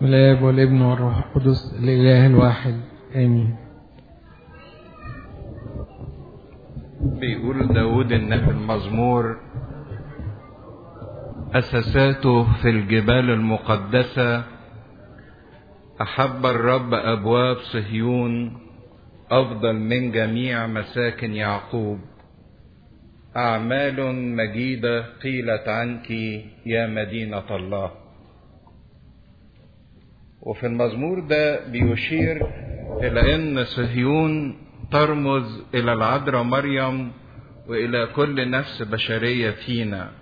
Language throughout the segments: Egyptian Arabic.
بسم الله والابن والروح القدس الإله الواحد آمين بيقول داود النبي المزمور أساساته في الجبال المقدسة أحب الرب أبواب صهيون أفضل من جميع مساكن يعقوب أعمال مجيدة قيلت عنك يا مدينة الله وفي المزمور ده بيشير إلى أن صهيون ترمز إلى العذراء مريم وإلى كل نفس بشرية فينا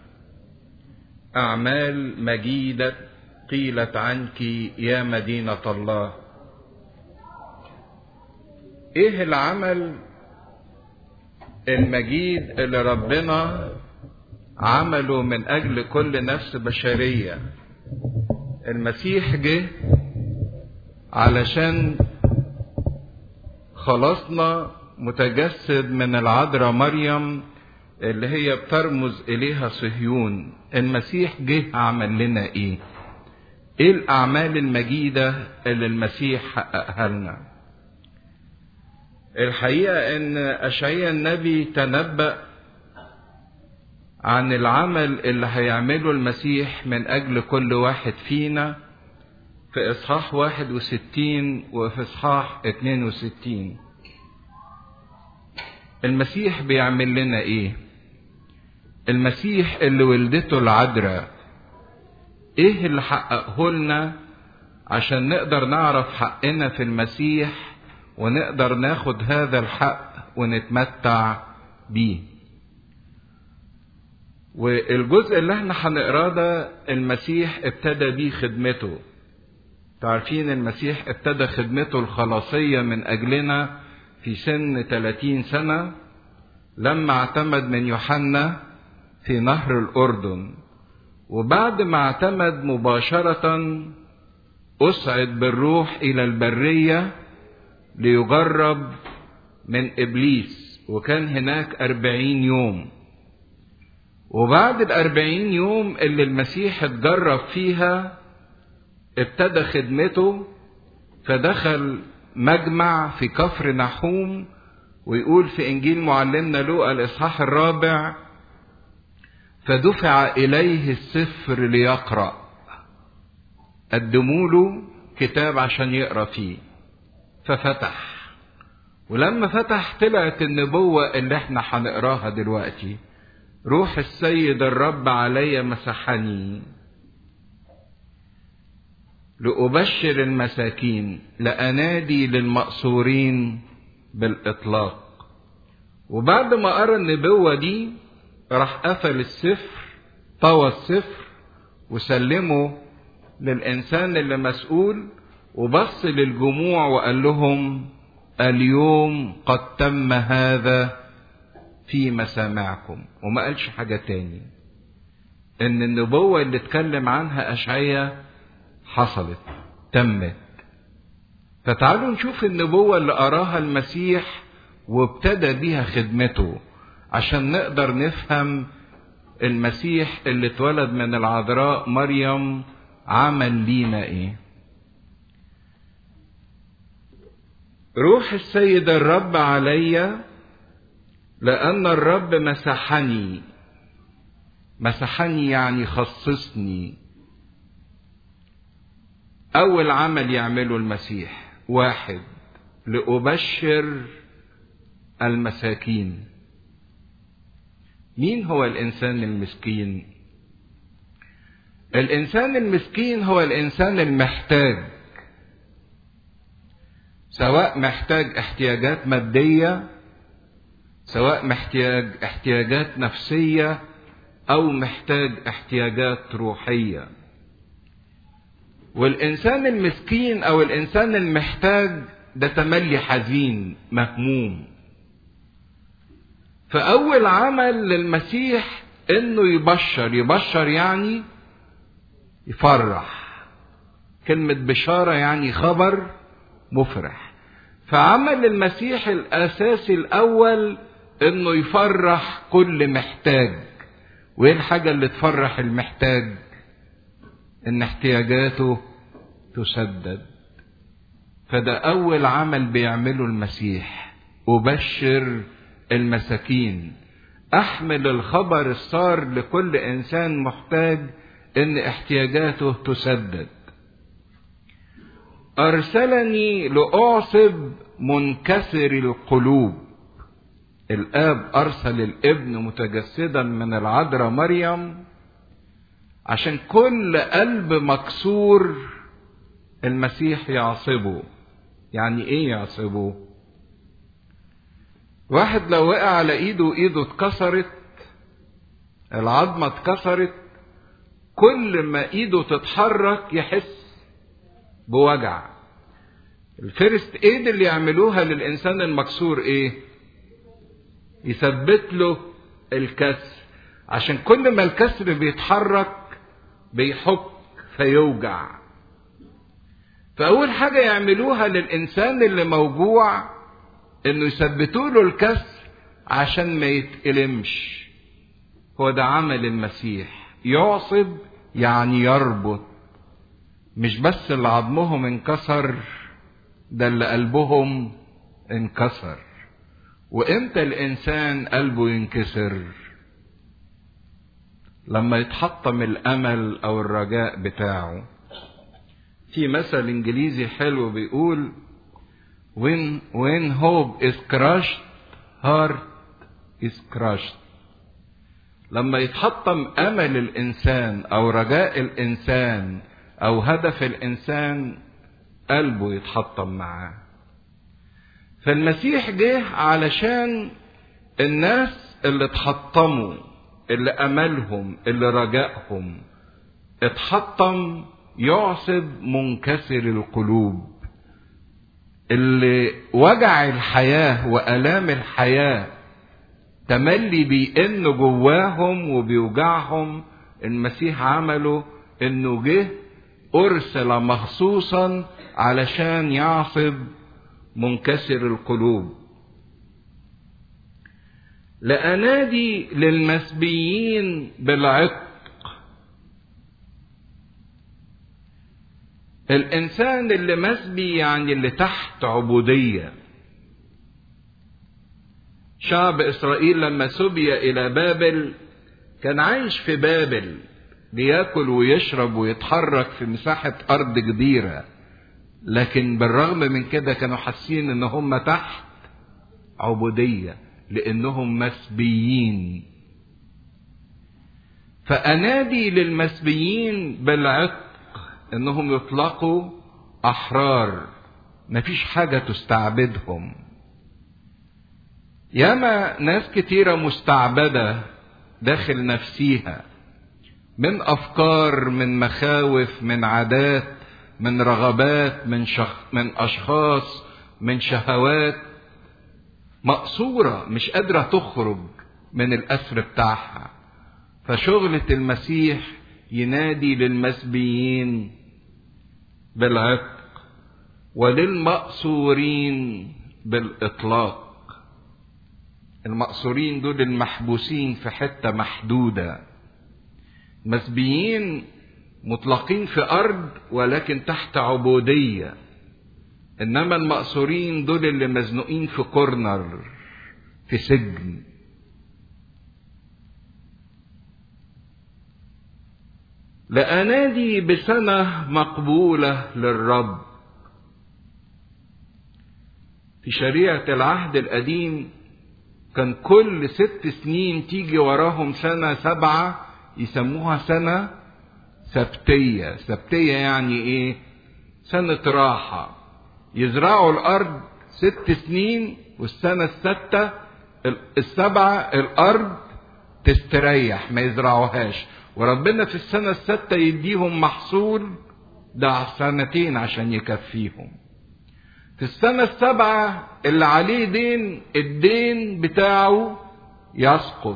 أعمال مجيدة قيلت عنك يا مدينة الله إيه العمل المجيد اللي ربنا عمله من أجل كل نفس بشرية المسيح جه علشان خلصنا متجسد من العذراء مريم اللي هي بترمز إليها صهيون المسيح جه عمل لنا إيه إيه الأعمال المجيدة اللي المسيح حققها لنا الحقيقة إن أشعيا النبي تنبأ عن العمل اللي هيعمله المسيح من أجل كل واحد فينا في إصحاح 61 وفي إصحاح 62 المسيح بيعمل لنا إيه؟ المسيح اللي ولدته العذراء إيه اللي حققه لنا عشان نقدر نعرف حقنا في المسيح ونقدر ناخد هذا الحق ونتمتع بيه والجزء اللي احنا هنقراه ده المسيح ابتدى بيه خدمته تعرفين المسيح ابتدى خدمته الخلاصية من أجلنا في سن 30 سنة لما اعتمد من يوحنا في نهر الأردن وبعد ما اعتمد مباشرة أسعد بالروح إلى البرية ليجرب من إبليس وكان هناك أربعين يوم وبعد الأربعين يوم اللي المسيح اتجرب فيها ابتدى خدمته فدخل مجمع في كفر نحوم ويقول في إنجيل معلمنا لوقا الإصحاح الرابع فدفع إليه السفر ليقرأ قدموا له كتاب عشان يقرأ فيه ففتح ولما فتح طلعت النبوة اللي احنا هنقراها دلوقتي روح السيد الرب علي مسحني لأبشر المساكين لأنادي للمأسورين بالإطلاق وبعد ما قرا النبوة دي راح قفل السفر طوى السفر وسلمه للإنسان اللي مسؤول وبص للجموع وقال لهم اليوم قد تم هذا في مسامعكم وما قالش حاجة تاني ان النبوة اللي اتكلم عنها اشعية حصلت تمت فتعالوا نشوف النبوة اللي قراها المسيح وابتدى بيها خدمته عشان نقدر نفهم المسيح اللي اتولد من العذراء مريم عمل لينا ايه روح السيد الرب علي لأن الرب مسحني مسحني يعني خصصني أول عمل يعمله المسيح واحد لأبشر المساكين مين هو الإنسان المسكين؟ الإنسان المسكين هو الإنسان المحتاج سواء محتاج احتياجات مادية سواء محتاج احتياجات نفسية أو محتاج احتياجات روحية والإنسان المسكين أو الإنسان المحتاج ده تملي حزين مهموم فأول عمل للمسيح إنه يبشر يبشر يعني يفرح كلمة بشارة يعني خبر مفرح فعمل المسيح الأساسي الأول إنه يفرح كل محتاج وإيه الحاجة اللي تفرح المحتاج إن احتياجاته تسدد فده أول عمل بيعمله المسيح أبشر المساكين أحمل الخبر الصار لكل إنسان محتاج إن احتياجاته تسدد أرسلني لأعصب منكسر القلوب الآب أرسل الابن متجسدا من العذراء مريم عشان كل قلب مكسور المسيح يعصبه يعني ايه يعصبه واحد لو وقع على ايده وايده اتكسرت العظمه اتكسرت كل ما ايده تتحرك يحس بوجع الفيرست ايد اللي يعملوها للانسان المكسور ايه يثبت له الكسر عشان كل ما الكسر بيتحرك بيحك فيوجع فأول حاجة يعملوها للإنسان اللي موجوع إنه يثبتوا له الكسر عشان ما يتألمش هو ده عمل المسيح يعصب يعني يربط مش بس اللي عظمهم انكسر ده اللي قلبهم انكسر وامتى الانسان قلبه ينكسر لما يتحطم الامل او الرجاء بتاعه في مثل انجليزي حلو بيقول when when hope is crushed heart is crushed لما يتحطم امل الانسان او رجاء الانسان او هدف الانسان قلبه يتحطم معاه فالمسيح جه علشان الناس اللي اتحطموا اللي املهم اللي رجائهم اتحطم يعصب منكسر القلوب اللي وجع الحياة وآلام الحياة تملي بيئن جواهم وبيوجعهم المسيح عمله انه جه ارسل مخصوصا علشان يعصب منكسر القلوب لأنادي للمسبيين بالعتق الإنسان اللي مسبي يعني اللي تحت عبودية شعب إسرائيل لما سبي إلى بابل كان عايش في بابل بياكل ويشرب ويتحرك في مساحة أرض كبيرة لكن بالرغم من كده كانوا حاسين إن هم تحت عبودية لأنهم مسبيين فأنادي للمسبيين بالعتق إنهم يطلقوا أحرار مفيش حاجة تستعبدهم ياما ناس كتيرة مستعبدة داخل نفسيها من أفكار من مخاوف من عادات من رغبات من شخ من أشخاص من شهوات مقصورة مش قادرة تخرج من الأسر بتاعها فشغلة المسيح ينادي للمسبيين بالعتق وللمقصورين بالإطلاق المقصورين دول المحبوسين في حتة محدودة مسبيين مطلقين في أرض ولكن تحت عبودية إنما المقصورين دول اللي مزنوقين في كورنر في سجن لأنادي بسنة مقبولة للرب في شريعة العهد القديم كان كل ست سنين تيجي وراهم سنة سبعة يسموها سنة سبتية سبتية يعني ايه سنة راحة يزرعوا الأرض ست سنين والسنة الستة السبعة الأرض تستريح ما يزرعوهاش وربنا في السنة الستة يديهم محصول ده سنتين عشان يكفيهم في السنة السابعة اللي عليه دين الدين بتاعه يسقط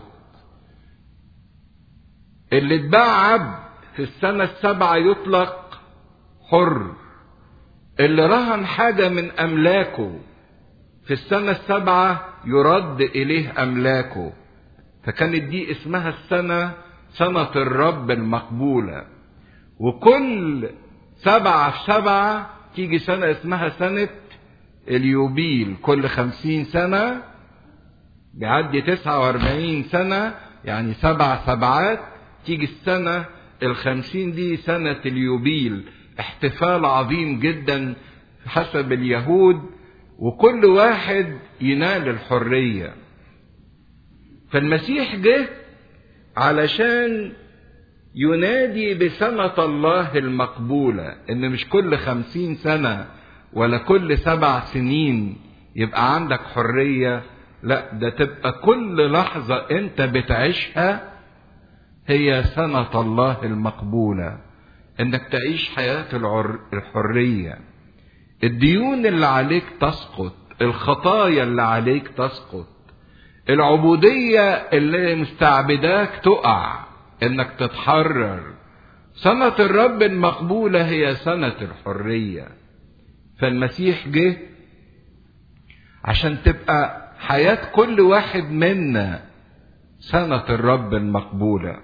اللي اتباع عبد في السنة السابعة يطلق حر اللي رهن حاجة من أملاكه في السنة السابعة يرد إليه أملاكه فكانت دي اسمها السنة سنة الرب المقبولة وكل سبعة في سبعة تيجي سنة اسمها سنة اليوبيل كل خمسين سنة بيعدي تسعة واربعين سنة يعني سبع سبعات تيجي السنة الخمسين دي سنة اليوبيل احتفال عظيم جدا حسب اليهود وكل واحد ينال الحرية فالمسيح جه علشان ينادي بسنة الله المقبولة ان مش كل خمسين سنة ولا كل سبع سنين يبقى عندك حرية لا ده تبقى كل لحظة انت بتعيشها هي سنة الله المقبولة انك تعيش حياة الحرية الديون اللي عليك تسقط الخطايا اللي عليك تسقط العبودية اللي مستعبداك تقع انك تتحرر سنة الرب المقبولة هي سنة الحرية فالمسيح جه عشان تبقى حياة كل واحد منا سنة الرب المقبولة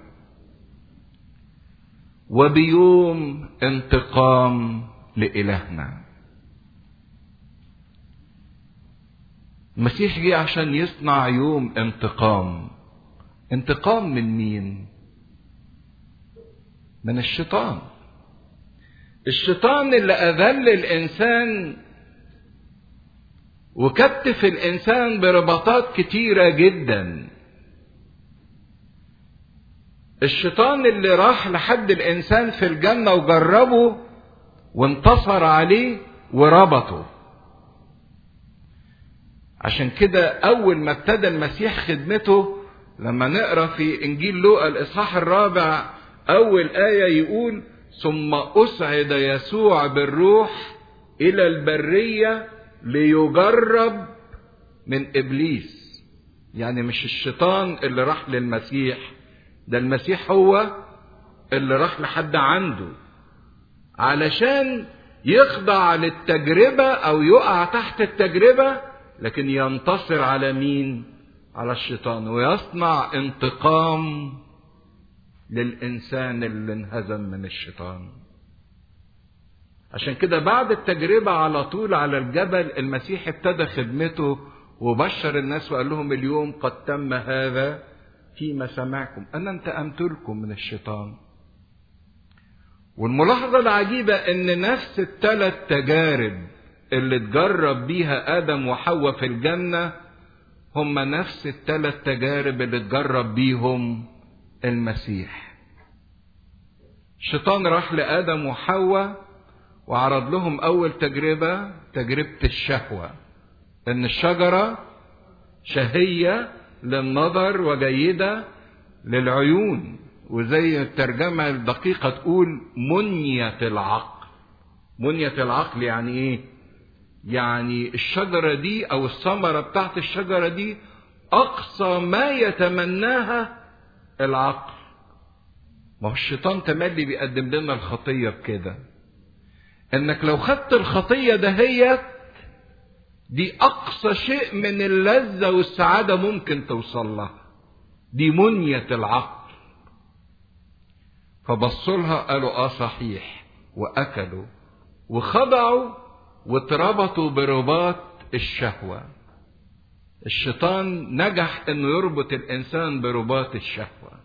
وبيوم انتقام لإلهنا المسيح جه عشان يصنع يوم انتقام انتقام من مين من الشيطان الشيطان اللي اذل الانسان وكتف الانسان برباطات كتيره جدا الشيطان اللي راح لحد الانسان في الجنه وجربه وانتصر عليه وربطه عشان كده اول ما ابتدى المسيح خدمته لما نقرا في انجيل لوقا الاصحاح الرابع اول ايه يقول ثم اسعد يسوع بالروح الى البريه ليجرب من ابليس يعني مش الشيطان اللي راح للمسيح ده المسيح هو اللي راح لحد عنده علشان يخضع للتجربه او يقع تحت التجربه لكن ينتصر على مين على الشيطان ويصنع انتقام للانسان اللي انهزم من الشيطان عشان كده بعد التجربة على طول على الجبل المسيح ابتدى خدمته وبشر الناس وقال لهم اليوم قد تم هذا فيما سمعكم أنا انتقمت لكم من الشيطان والملاحظة العجيبة إن نفس الثلاث تجارب اللي اتجرب بيها آدم وحواء في الجنة هم نفس الثلاث تجارب اللي اتجرب بيهم المسيح الشيطان راح لآدم وحواء وعرض لهم أول تجربة تجربة الشهوة إن الشجرة شهية للنظر وجيدة للعيون وزي الترجمة الدقيقة تقول منية العقل منية العقل يعني إيه؟ يعني الشجرة دي أو الثمرة بتاعت الشجرة دي أقصى ما يتمناها العقل ما هو الشيطان تملي بيقدم لنا الخطية بكده انك لو خدت الخطية دهيت دي اقصى شيء من اللذة والسعادة ممكن توصل لها دي منية العقل فبصوا لها قالوا اه صحيح واكلوا وخضعوا واتربطوا برباط الشهوة الشيطان نجح انه يربط الانسان برباط الشهوة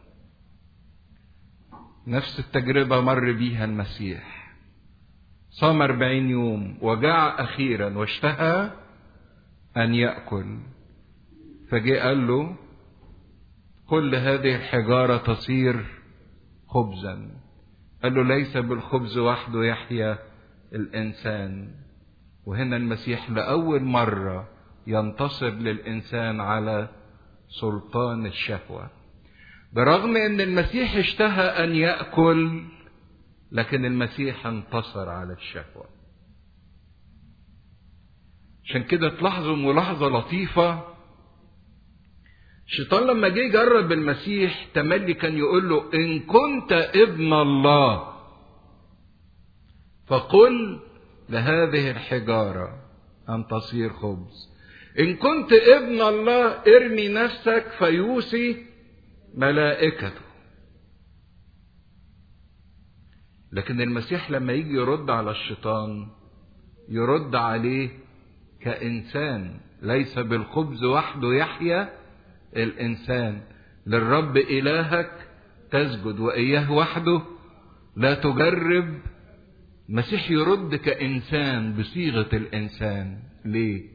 نفس التجربة مر بيها المسيح صام أربعين يوم وجاع أخيرا واشتهى أن يأكل فجاء قال له كل هذه الحجارة تصير خبزا قال له ليس بالخبز وحده يحيا الإنسان وهنا المسيح لأول مرة ينتصر للإنسان على سلطان الشهوة برغم أن المسيح اشتهى أن يأكل لكن المسيح انتصر على الشهوة عشان كده تلاحظوا ملاحظة لطيفة الشيطان لما جه يجرب المسيح تملي كان يقول له إن كنت ابن الله فقل لهذه الحجارة أن تصير خبز إن كنت ابن الله ارمي نفسك فيوصي ملائكته لكن المسيح لما يجي يرد على الشيطان يرد عليه كإنسان ليس بالخبز وحده يحيا الإنسان للرب إلهك تسجد وإياه وحده لا تجرب المسيح يرد كإنسان بصيغة الإنسان ليه؟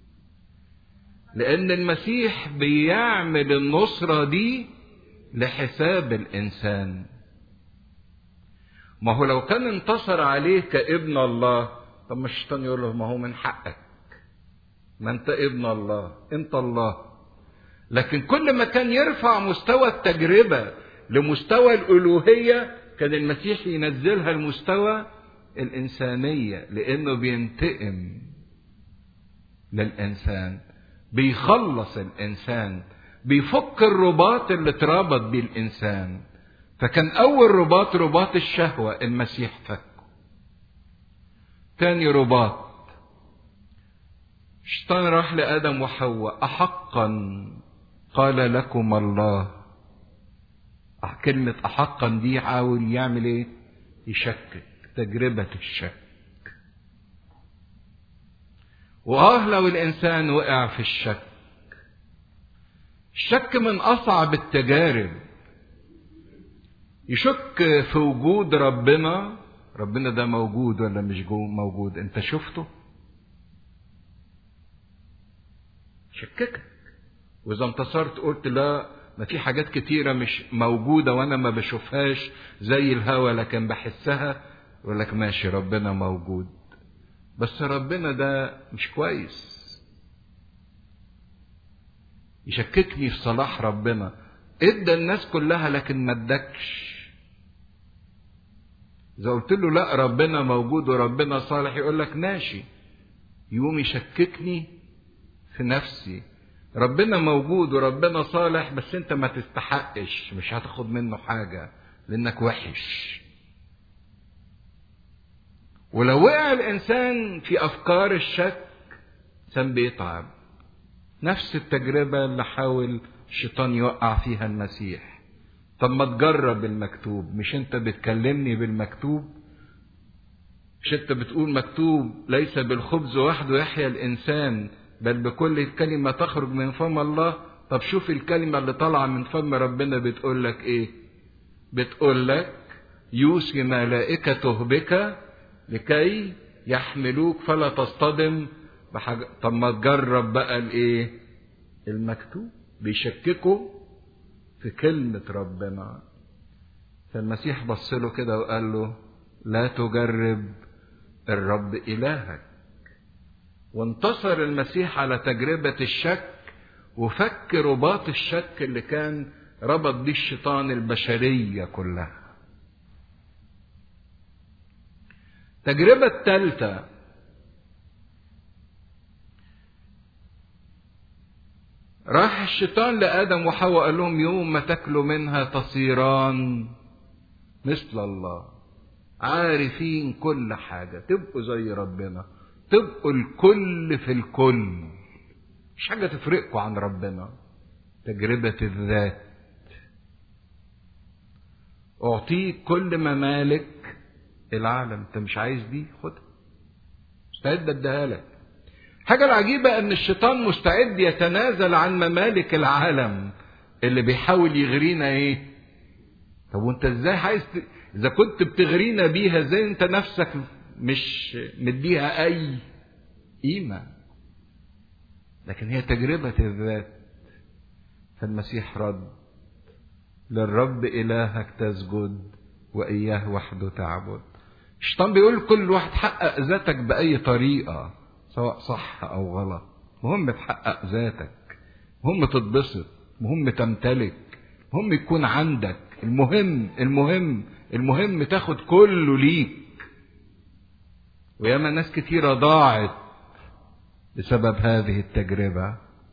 لأن المسيح بيعمل النصرة دي لحساب الإنسان ما هو لو كان انتصر عليه كابن الله طب ما الشيطان يقول له ما هو من حقك ما انت ابن الله انت الله لكن كل ما كان يرفع مستوى التجربة لمستوى الألوهية كان المسيح ينزلها لمستوى الإنسانية لأنه بينتقم للإنسان بيخلص الإنسان بيفك الرباط اللي اتربط بيه الإنسان فكان أول رباط رباط الشهوة المسيح فكه تاني رباط الشيطان راح لآدم وحواء أحقا قال لكم الله كلمة أحقا دي حاول يعمل إيه؟ يشكك تجربة الشك وآه لو الإنسان وقع في الشك الشك من أصعب التجارب يشك في وجود ربنا ربنا ده موجود ولا مش موجود انت شفته شككك واذا انتصرت قلت لا ما في حاجات كتيرة مش موجودة وانا ما بشوفهاش زي الهوا لكن بحسها يقول لك ماشي ربنا موجود بس ربنا ده مش كويس يشككني في صلاح ربنا ادى الناس كلها لكن ما ادكش اذا قلت له لا ربنا موجود وربنا صالح يقول لك ماشي يقوم يشككني في نفسي ربنا موجود وربنا صالح بس انت ما تستحقش مش هتاخد منه حاجة لانك وحش ولو وقع الانسان في افكار الشك انسان بيتعب نفس التجربة اللي حاول الشيطان يوقع فيها المسيح طب ما تجرب المكتوب مش انت بتكلمني بالمكتوب مش انت بتقول مكتوب ليس بالخبز وحده يحيا الانسان بل بكل كلمة تخرج من فم الله طب شوف الكلمة اللي طالعة من فم ربنا بتقول لك ايه بتقول لك يوصي ملائكته بك لكي يحملوك فلا تصطدم بحاجة طب ما تجرب بقى الايه المكتوب بيشككوا في كلمة ربنا فالمسيح بص له كده وقال له لا تجرب الرب إلهك وانتصر المسيح على تجربة الشك وفك رباط الشك اللي كان ربط بيه الشيطان البشرية كلها التجربة الثالثة راح الشيطان لآدم وحواء قال لهم يوم ما تاكلوا منها تصيران مثل الله عارفين كل حاجة تبقوا زي ربنا تبقوا الكل في الكل مش حاجة تفرقكم عن ربنا تجربة الذات أعطيك كل ممالك العالم أنت مش عايز دي خدها مستعد أديها لك الحاجة العجيبة أن الشيطان مستعد يتنازل عن ممالك العالم اللي بيحاول يغرينا إيه؟ طب وأنت إزاي عايز ت... إذا كنت بتغرينا بيها إزاي أنت نفسك مش مديها أي قيمة لكن هي تجربة الذات فالمسيح رد للرب إلهك تسجد وإياه وحده تعبد الشيطان بيقول كل واحد حقق ذاتك بأي طريقة سواء صح أو غلط مهم تحقق ذاتك مهم تتبسط مهم تمتلك مهم يكون عندك المهم المهم المهم تاخد كله ليك وياما ناس كتيرة ضاعت بسبب هذه التجربة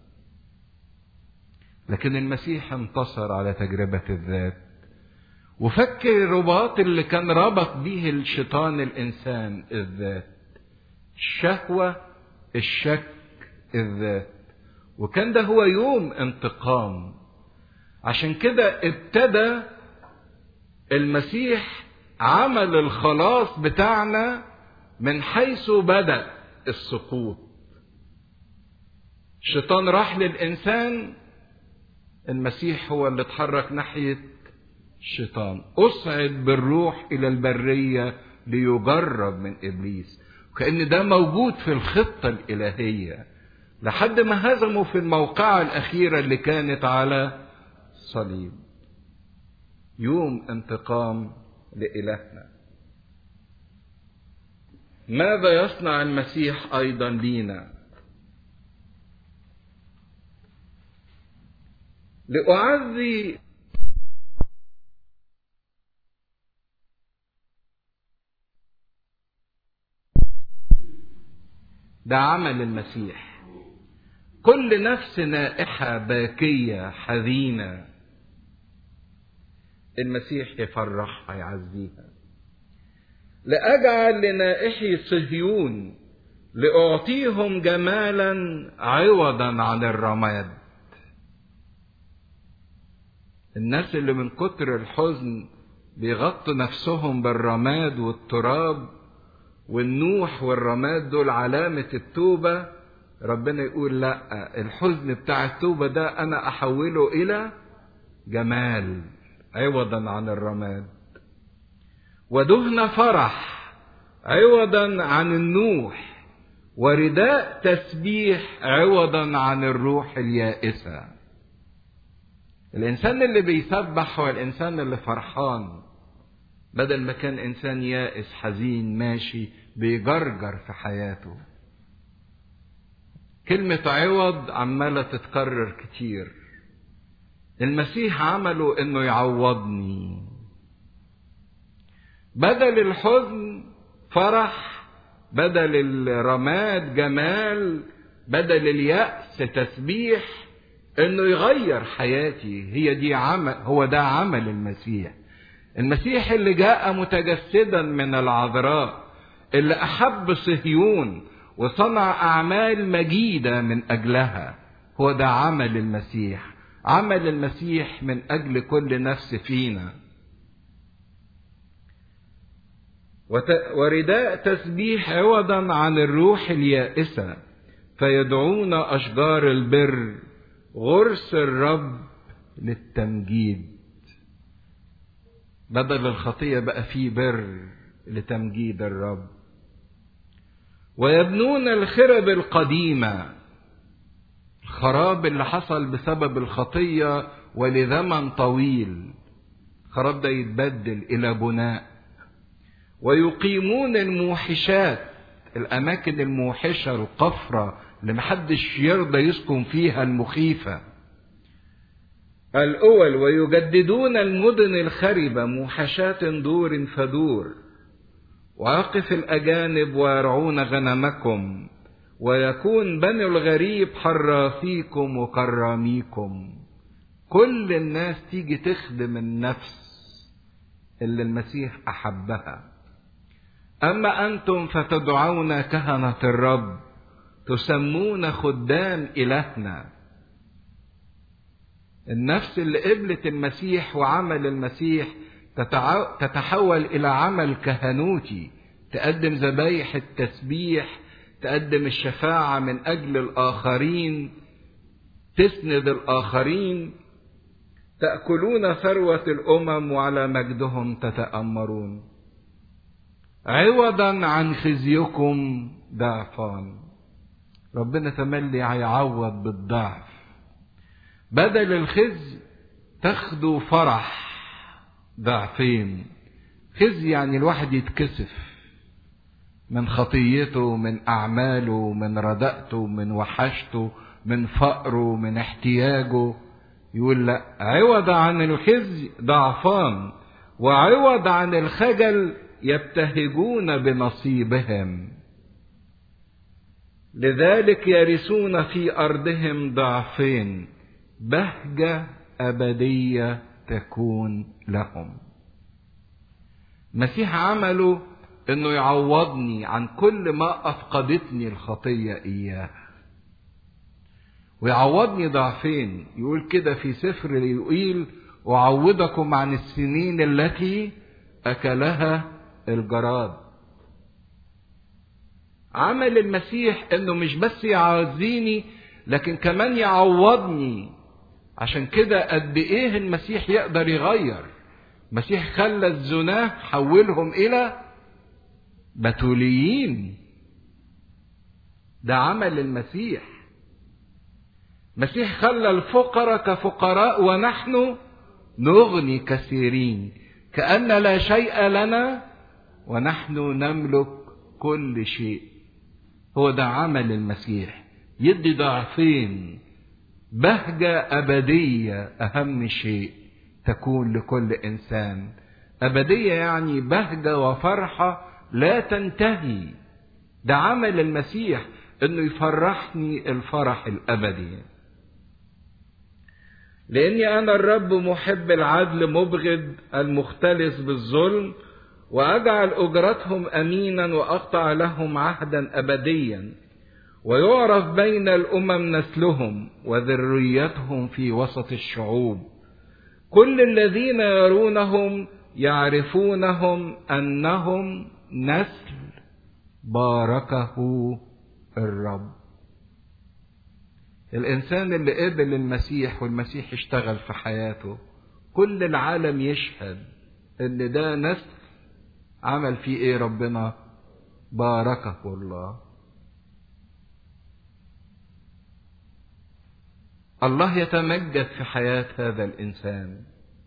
لكن المسيح انتصر على تجربة الذات وفك الرباط اللي كان ربط به الشيطان الإنسان الذات الشهوة الشك الذات وكان ده هو يوم انتقام عشان كده ابتدى المسيح عمل الخلاص بتاعنا من حيث بدأ السقوط الشيطان راح للإنسان المسيح هو اللي اتحرك ناحية الشيطان أصعد بالروح إلى البرية ليجرب من إبليس كأن ده موجود في الخطة الإلهية لحد ما هزموا في الموقعة الأخيرة اللي كانت على الصليب يوم انتقام لإلهنا ماذا يصنع المسيح أيضا لينا لأعزي ده عمل المسيح كل نفس نائحة باكية حزينة المسيح يفرحها يعزيها لأجعل لنائحي صهيون لأعطيهم جمالا عوضا عن الرماد الناس اللي من كتر الحزن بيغطوا نفسهم بالرماد والتراب والنوح والرماد دول علامة التوبة ربنا يقول لا الحزن بتاع التوبة ده أنا أحوله إلى جمال عوضا عن الرماد ودهن فرح عوضا عن النوح ورداء تسبيح عوضا عن الروح اليائسة الإنسان اللي بيسبح هو الإنسان اللي فرحان بدل ما كان إنسان يائس حزين ماشي بيجرجر في حياته كلمة عوض عمالة تتكرر كتير المسيح عمله انه يعوضني بدل الحزن فرح بدل الرماد جمال بدل اليأس تسبيح انه يغير حياتي هي دي عمل هو ده عمل المسيح المسيح اللي جاء متجسدا من العذراء اللي احب صهيون وصنع اعمال مجيده من اجلها هو ده عمل المسيح عمل المسيح من اجل كل نفس فينا ورداء تسبيح عوضا عن الروح اليائسه فيدعون اشجار البر غرس الرب للتمجيد بدل الخطيه بقى فيه بر لتمجيد الرب ويبنون الخرب القديمه الخراب اللي حصل بسبب الخطيه ولزمن طويل الخراب ده يتبدل الى بناء ويقيمون الموحشات الاماكن الموحشه القفره اللي محدش يرضى يسكن فيها المخيفه الاول ويجددون المدن الخربه موحشات دور فدور ويقف الأجانب ويرعون غنمكم ويكون بني الغريب حرافيكم وكراميكم كل الناس تيجي تخدم النفس اللي المسيح أحبها أما أنتم فتدعون كهنة الرب تسمون خدام إلهنا النفس اللي قبلت المسيح وعمل المسيح تتحول الى عمل كهنوتي تقدم ذبايح التسبيح تقدم الشفاعه من اجل الاخرين تسند الاخرين تاكلون ثروه الامم وعلى مجدهم تتامرون عوضا عن خزيكم ضعفان ربنا تملي هيعوض بالضعف بدل الخزي تاخدوا فرح ضعفين خزي يعني الواحد يتكسف من خطيته من أعماله من ردأته من وحشته من فقره من احتياجه يقول لا عوض عن الخزي ضعفان وعوض عن الخجل يبتهجون بنصيبهم لذلك يرثون في أرضهم ضعفين بهجة أبدية تكون لهم المسيح عمله انه يعوضني عن كل ما افقدتني الخطيه اياه ويعوضني ضعفين يقول كده في سفر يقول اعوضكم عن السنين التي أكلها الجراد عمل المسيح انه مش بس يعزيني لكن كمان يعوضني عشان كده قد ايه المسيح يقدر يغير المسيح خلى الزناه حولهم الى بتوليين ده عمل المسيح المسيح خلى الفقراء كفقراء ونحن نغني كثيرين كأن لا شيء لنا ونحن نملك كل شيء هو ده عمل المسيح يدي ضعفين بهجة أبدية أهم شيء تكون لكل إنسان أبدية يعني بهجة وفرحة لا تنتهي ده عمل المسيح إنه يفرحني الفرح الأبدي لاني انا الرب محب العدل مبغض المختلس بالظلم واجعل اجرتهم امينا واقطع لهم عهدا ابديا ويعرف بين الامم نسلهم وذريتهم في وسط الشعوب كل الذين يرونهم يعرفونهم انهم نسل باركه الرب الإنسان اللي قبل المسيح والمسيح اشتغل في حياته كل العالم يشهد إن ده نسل عمل فيه إيه ربنا باركه الله الله يتمجد في حياة هذا الإنسان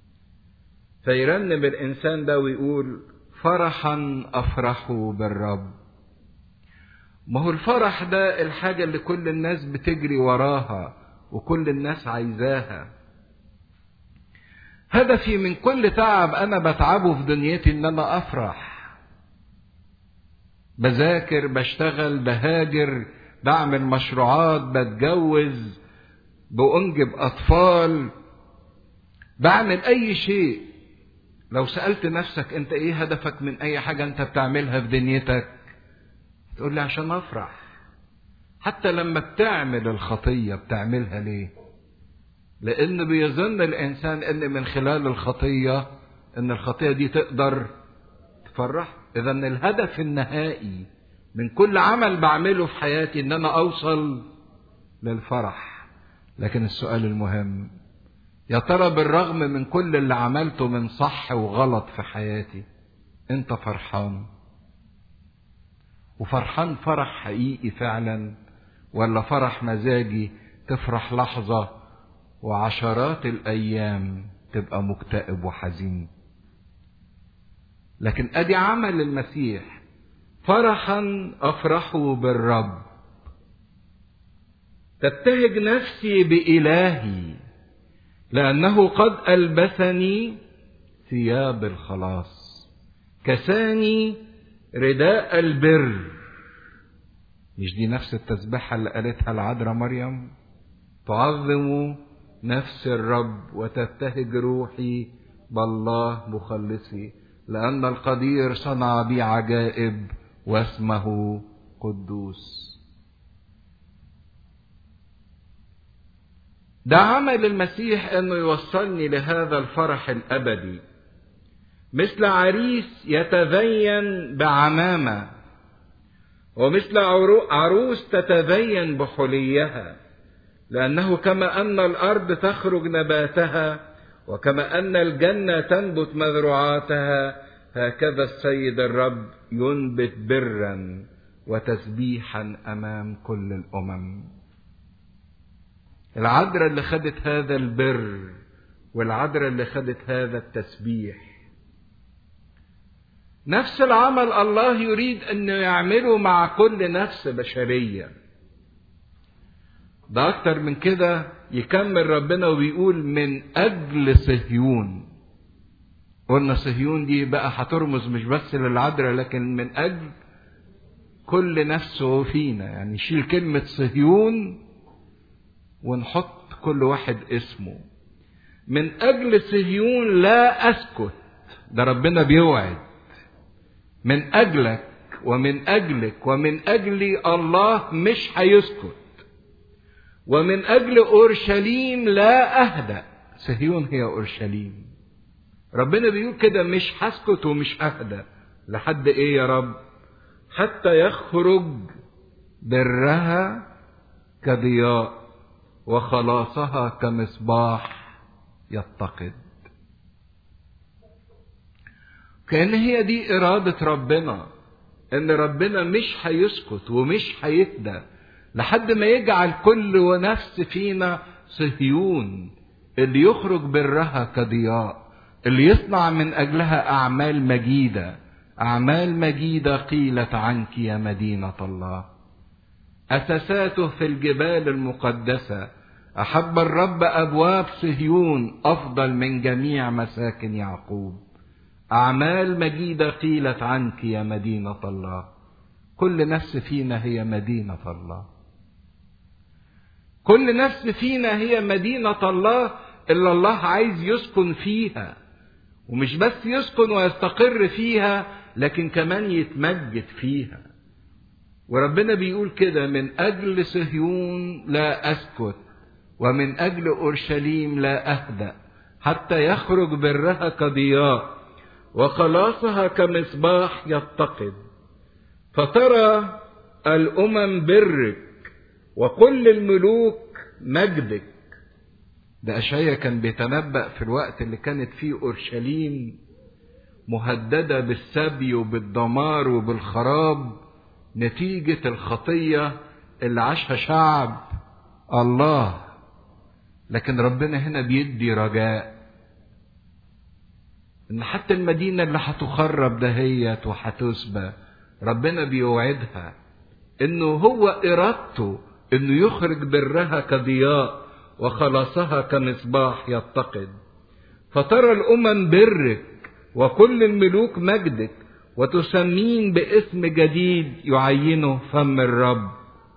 فيرنم الإنسان ده ويقول فرحا أفرحوا بالرب ما هو الفرح ده الحاجة اللي كل الناس بتجري وراها وكل الناس عايزاها هدفي من كل تعب أنا بتعبه في دنيتي إن أنا أفرح بذاكر بشتغل بهاجر بعمل مشروعات بتجوز بأنجب أطفال بعمل أي شيء لو سألت نفسك أنت إيه هدفك من أي حاجة أنت بتعملها في دنيتك تقول لي عشان افرح حتى لما بتعمل الخطيه بتعملها ليه لان بيظن الانسان ان من خلال الخطيه ان الخطيه دي تقدر تفرح اذا الهدف النهائي من كل عمل بعمله في حياتي ان انا اوصل للفرح لكن السؤال المهم يا ترى بالرغم من كل اللي عملته من صح وغلط في حياتي انت فرحان وفرحان فرح حقيقي فعلا ولا فرح مزاجي تفرح لحظة وعشرات الأيام تبقى مكتئب وحزين لكن أدي عمل المسيح فرحا أفرحوا بالرب تبتهج نفسي بإلهي لأنه قد ألبسني ثياب الخلاص كساني رداء البر مش دي نفس التسبيحة اللي قالتها العذراء مريم تعظم نفس الرب وتبتهج روحي بالله مخلصي لأن القدير صنع بي عجائب واسمه قدوس ده عمل المسيح انه يوصلني لهذا الفرح الابدي مثل عريس يتزين بعمامه ومثل عروس تتزين بحليها لانه كما ان الارض تخرج نباتها وكما ان الجنه تنبت مزروعاتها هكذا السيد الرب ينبت برا وتسبيحا امام كل الامم العذراء اللي خدت هذا البر والعذراء اللي خدت هذا التسبيح نفس العمل الله يريد انه يعمله مع كل نفس بشريه ده اكتر من كده يكمل ربنا وبيقول من اجل صهيون قلنا صهيون دي بقى هترمز مش بس للعذراء لكن من اجل كل نفس فينا يعني شيل كلمة صهيون ونحط كل واحد اسمه من اجل صهيون لا اسكت ده ربنا بيوعد من اجلك ومن اجلك ومن اجلي الله مش هيسكت ومن اجل اورشليم لا اهدأ صهيون هي اورشليم ربنا بيقول كده مش هسكت ومش اهدى لحد ايه يا رب حتى يخرج برها كضياء وخلاصها كمصباح يتقد كأن هي دي إرادة ربنا إن ربنا مش هيسكت ومش هيهدى لحد ما يجعل كل نفس فينا صهيون اللي يخرج برها كضياء اللي يصنع من أجلها أعمال مجيدة أعمال مجيدة قيلت عنك يا مدينة الله أساساته في الجبال المقدسة أحب الرب أبواب صهيون أفضل من جميع مساكن يعقوب أعمال مجيدة قيلت عنك يا مدينة الله كل نفس فينا هي مدينة الله كل نفس فينا هي مدينة الله إلا الله عايز يسكن فيها ومش بس يسكن ويستقر فيها لكن كمان يتمجد فيها وربنا بيقول كده من أجل صهيون لا أسكت ومن أجل أورشليم لا أهدأ حتى يخرج برها كضياء وخلاصها كمصباح يتقد فترى الأمم برك وكل الملوك مجدك ده أشعيا كان بيتنبأ في الوقت اللي كانت فيه أورشليم مهددة بالسبي وبالدمار وبالخراب نتيجة الخطية اللي عاشها شعب الله لكن ربنا هنا بيدي رجاء ان حتى المدينة اللي هتخرب دهيت وهتسبى ربنا بيوعدها انه هو ارادته انه يخرج برها كضياء وخلاصها كمصباح يتقد فترى الامم برك وكل الملوك مجدك وتسمين باسم جديد يعينه فم الرب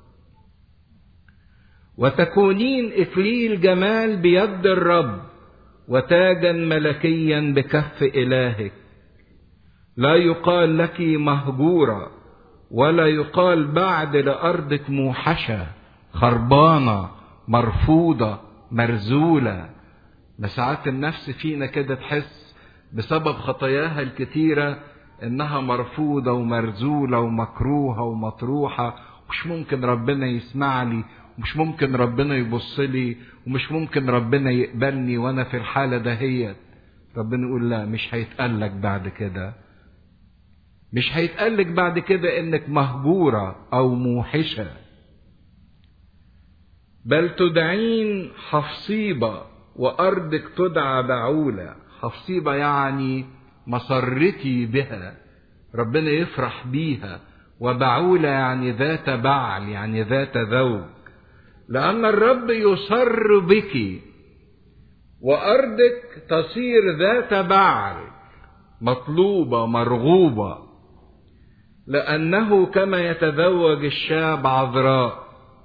وتكونين اكليل جمال بيد الرب وتاجا ملكيا بكف الهك لا يقال لك مهجوره ولا يقال بعد لارضك موحشه خربانه مرفوضه مرزوله ساعات النفس فينا كده تحس بسبب خطاياها الكتيره انها مرفوضه ومرزوله ومكروهه ومطروحه مش ممكن ربنا يسمع لي ومش ممكن ربنا يبص لي ومش ممكن ربنا يقبلني وانا في الحاله دهيت ربنا يقول لا مش هيتقالك بعد كده مش هيتقالك بعد كده انك مهجوره او موحشه بل تدعين حفصيبه وارضك تدعى بعوله حفصيبه يعني مسرتي بها ربنا يفرح بيها وبعولة يعني ذات بعل يعني ذات ذوق لأن الرب يسر بك وأرضك تصير ذات بعل مطلوبة مرغوبة لأنه كما يتزوج الشاب عذراء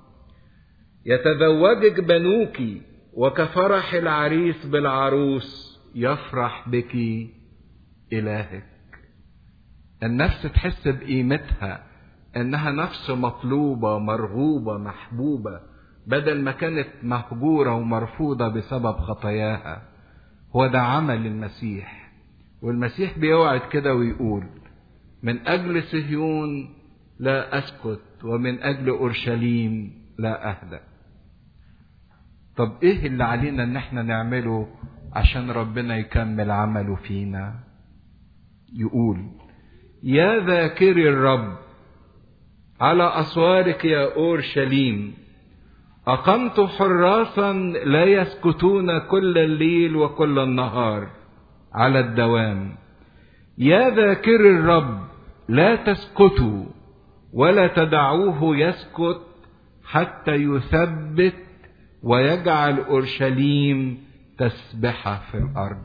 يتزوجك بنوك وكفرح العريس بالعروس يفرح بك إلهك النفس تحس بقيمتها انها نفس مطلوبة مرغوبة محبوبة بدل ما كانت مهجورة ومرفوضة بسبب خطاياها هو ده عمل المسيح والمسيح بيوعد كده ويقول من أجل صهيون لا أسكت ومن أجل أورشليم لا أهدأ طب إيه اللي علينا إن إحنا نعمله عشان ربنا يكمل عمله فينا يقول يا ذاكري الرب على أسوارك يا أورشليم أقمت حراسا لا يسكتون كل الليل وكل النهار على الدوام يا ذاكر الرب لا تسكتوا ولا تدعوه يسكت حتى يثبت ويجعل اورشليم تسبحه في الارض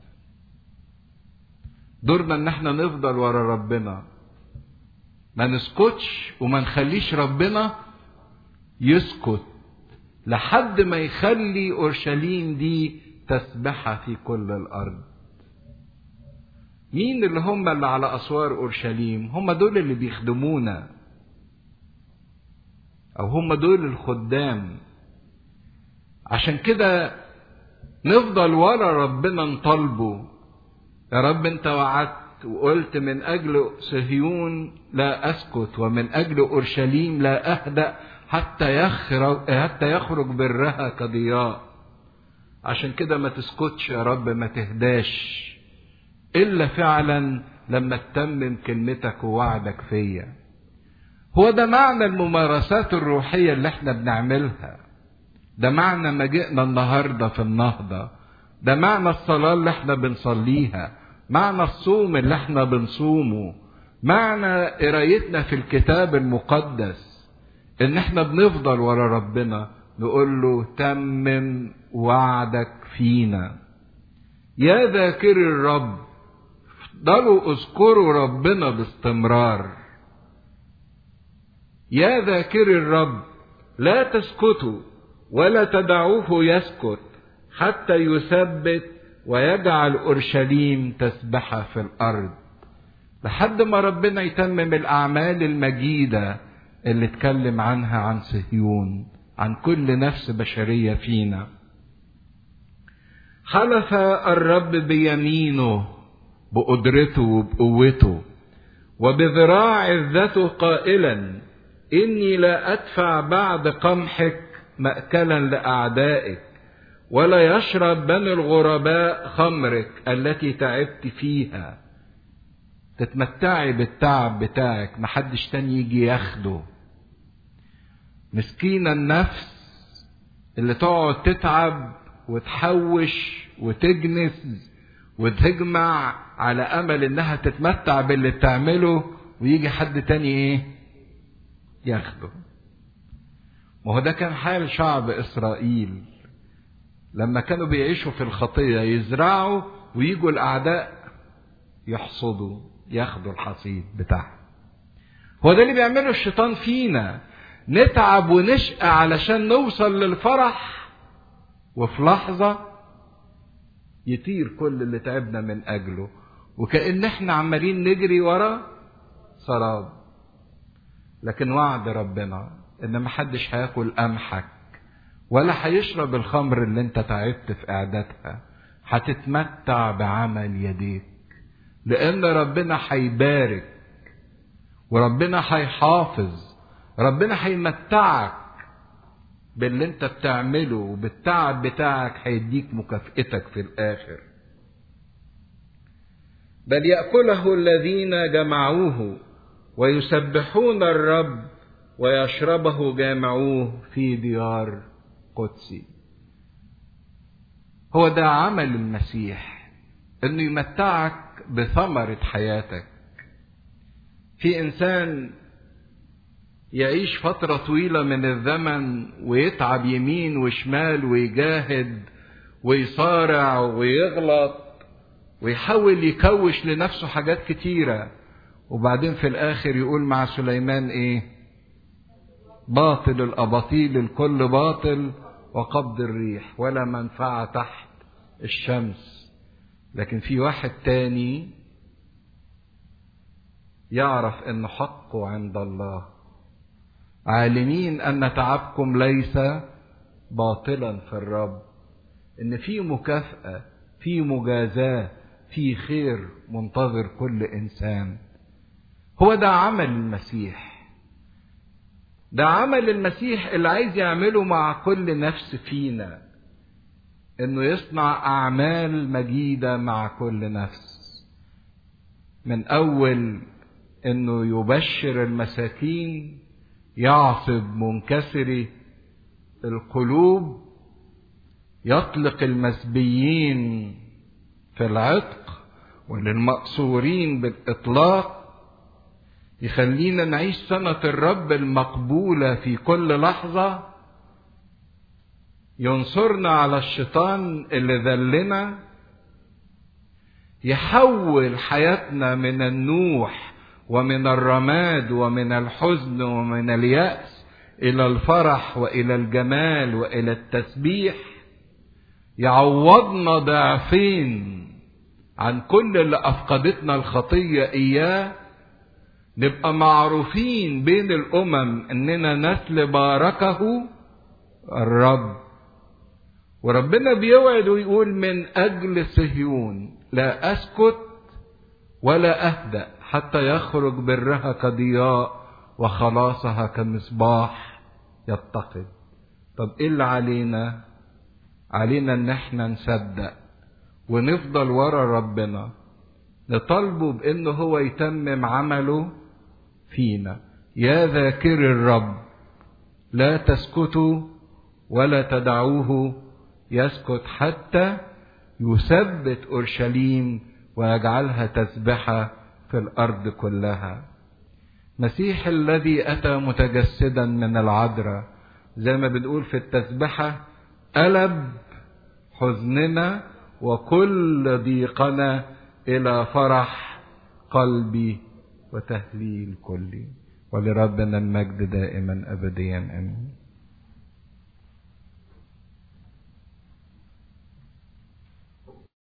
دورنا ان احنا نفضل ورا ربنا ما نسكتش وما نخليش ربنا يسكت لحد ما يخلي اورشليم دي تسبحه في كل الارض مين اللي هم اللي على اسوار اورشليم هم دول اللي بيخدمونا او هم دول الخدام عشان كده نفضل ورا ربنا نطالبه يا رب انت وعدت وقلت من اجل صهيون لا اسكت ومن اجل اورشليم لا اهدأ حتى يخرج حتى يخرج برها كضياء عشان كده ما تسكتش يا رب ما تهداش الا فعلا لما تتمم كلمتك ووعدك فيا هو ده معنى الممارسات الروحية اللي احنا بنعملها ده معنى ما جئنا النهاردة في النهضة ده معنى الصلاة اللي احنا بنصليها معنى الصوم اللي احنا بنصومه معنى قرايتنا في الكتاب المقدس ان احنا بنفضل ورا ربنا نقول له تمم وعدك فينا يا ذاكر الرب افضلوا اذكروا ربنا باستمرار يا ذاكر الرب لا تسكتوا ولا تدعوه يسكت حتى يثبت ويجعل اورشليم تسبحه في الارض لحد ما ربنا يتمم الاعمال المجيده اللي اتكلم عنها عن صهيون عن كل نفس بشريه فينا حلف الرب بيمينه بقدرته وبقوته وبذراع عزته قائلا اني لا ادفع بعد قمحك ماكلا لاعدائك ولا يشرب بني الغرباء خمرك التي تعبت فيها تتمتعي بالتعب بتاعك محدش تاني يجي ياخده مسكينة النفس اللي تقعد تتعب وتحوش وتجنس وتجمع على امل انها تتمتع باللي بتعمله ويجي حد تاني ايه ياخده ما هو ده كان حال شعب اسرائيل لما كانوا بيعيشوا في الخطيه يزرعوا ويجوا الاعداء يحصدوا ياخدوا الحصيد بتاعهم هو ده اللي بيعمله الشيطان فينا نتعب ونشقى علشان نوصل للفرح وفي لحظة يطير كل اللي تعبنا من أجله وكأن احنا عمالين نجري ورا سراب لكن وعد ربنا ان محدش هياكل قمحك ولا هيشرب الخمر اللي انت تعبت في اعدادها هتتمتع بعمل يديك لان ربنا هيبارك وربنا هيحافظ ربنا هيمتعك باللي انت بتعمله وبالتعب بتاعك هيديك مكافئتك في الاخر بل ياكله الذين جمعوه ويسبحون الرب ويشربه جامعوه في ديار قدسي هو ده عمل المسيح انه يمتعك بثمرة حياتك في انسان يعيش فترة طويلة من الزمن ويتعب يمين وشمال ويجاهد ويصارع ويغلط ويحاول يكوش لنفسه حاجات كتيرة وبعدين في الآخر يقول مع سليمان إيه؟ باطل الأباطيل الكل باطل وقبض الريح ولا منفعة تحت الشمس لكن في واحد تاني يعرف ان حقه عند الله عالمين ان تعبكم ليس باطلا في الرب ان في مكافاه في مجازاه في خير منتظر كل انسان هو ده عمل المسيح ده عمل المسيح اللي عايز يعمله مع كل نفس فينا انه يصنع اعمال مجيده مع كل نفس من اول انه يبشر المساكين يعصب منكسري القلوب يطلق المسبيين في العتق وللمأسورين بالإطلاق يخلينا نعيش سنة الرب المقبولة في كل لحظة ينصرنا على الشيطان اللي ذلنا يحول حياتنا من النوح ومن الرماد ومن الحزن ومن اليأس إلى الفرح وإلى الجمال وإلى التسبيح يعوضنا ضعفين عن كل اللي أفقدتنا الخطية إياه نبقى معروفين بين الأمم إننا نسل باركه الرب وربنا بيوعد ويقول من أجل صهيون لا أسكت ولا أهدأ حتى يخرج برها كضياء وخلاصها كمصباح يتقد طب ايه اللي علينا علينا ان احنا نصدق ونفضل ورا ربنا نطالبه بانه هو يتمم عمله فينا يا ذاكر الرب لا تسكتوا ولا تدعوه يسكت حتى يثبت اورشليم ويجعلها تسبحه في الارض كلها مسيح الذي اتى متجسدا من العذراء زي ما بنقول في التسبحه قلب حزننا وكل ضيقنا الى فرح قلبي وتهليل كلي ولربنا المجد دائما ابديا امين